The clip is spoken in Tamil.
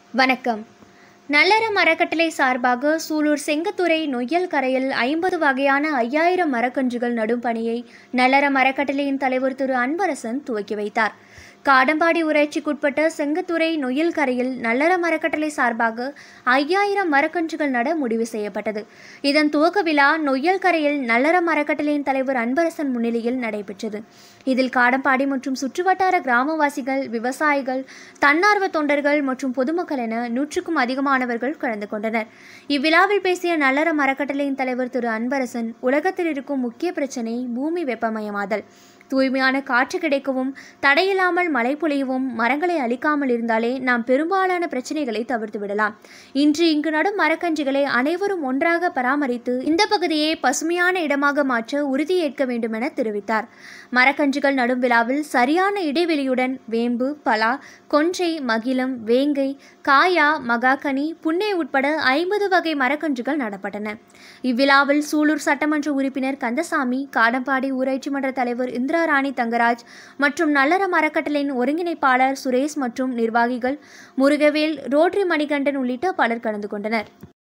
வணக்கம் நல்லறம் அறக்கட்டளை சார்பாக சூலூர் செங்கத்துறை நொய்யல் கரையில் ஐம்பது வகையான ஐயாயிரம் மரக்கன்றுகள் நடும் பணியை நல்லறம் அறக்கட்டளையின் தலைவர் திரு அன்பரசன் துவக்கி வைத்தார் காடம்பாடி ஊராட்சிக்குட்பட்ட செங்கத்துறை நொய்யல் கரையில் நல்லறம் அறக்கட்டளை சார்பாக ஐயாயிரம் மரக்கன்றுகள் நட முடிவு செய்யப்பட்டது இதன் துவக்க விழா நொய்யல் கரையில் நல்லறம் அறக்கட்டளையின் தலைவர் அன்பரசன் முன்னிலையில் நடைபெற்றது இதில் காடம்பாடி மற்றும் சுற்றுவட்டார கிராமவாசிகள் விவசாயிகள் தன்னார்வ தொண்டர்கள் மற்றும் பொதுமக்கள் என நூற்றுக்கும் அதிகமானவர்கள் கலந்து கொண்டனர் இவ்விழாவில் பேசிய நல்லறம் அறக்கட்டளையின் தலைவர் திரு அன்பரசன் உலகத்தில் இருக்கும் முக்கிய பிரச்சினை பூமி வெப்பமயமாதல் தூய்மையான காற்று கிடைக்கவும் தடையில்லாமல் மழை பொழியவும் மரங்களை அழிக்காமல் இருந்தாலே நாம் பெரும்பாலான பிரச்சனைகளை தவிர்த்து விடலாம் இன்று இங்கு நடும் மரக்கன்றுகளை அனைவரும் ஒன்றாக பராமரித்து இந்த பகுதியை பசுமையான இடமாக மாற்ற உறுதியேற்க வேண்டும் என தெரிவித்தார் மரக்கன்றுகள் நடும் விழாவில் சரியான இடைவெளியுடன் வேம்பு பலா கொன்றை மகிழம் வேங்கை காயா மகாகனி புன்னை உட்பட ஐம்பது வகை மரக்கன்றுகள் நடப்பட்டன இவ்விழாவில் சூலூர் சட்டமன்ற உறுப்பினர் கந்தசாமி காடம்பாடி ஊராட்சி மன்ற தலைவர் இந்திரா ராணி தங்கராஜ் மற்றும் நல்லறம் அறக்கட்டளையின் ஒருங்கிணைப்பாளர் சுரேஷ் மற்றும் நிர்வாகிகள் முருகவேல் ரோட்டரி மணிகண்டன் உள்ளிட்ட பலர் கலந்து கொண்டனர்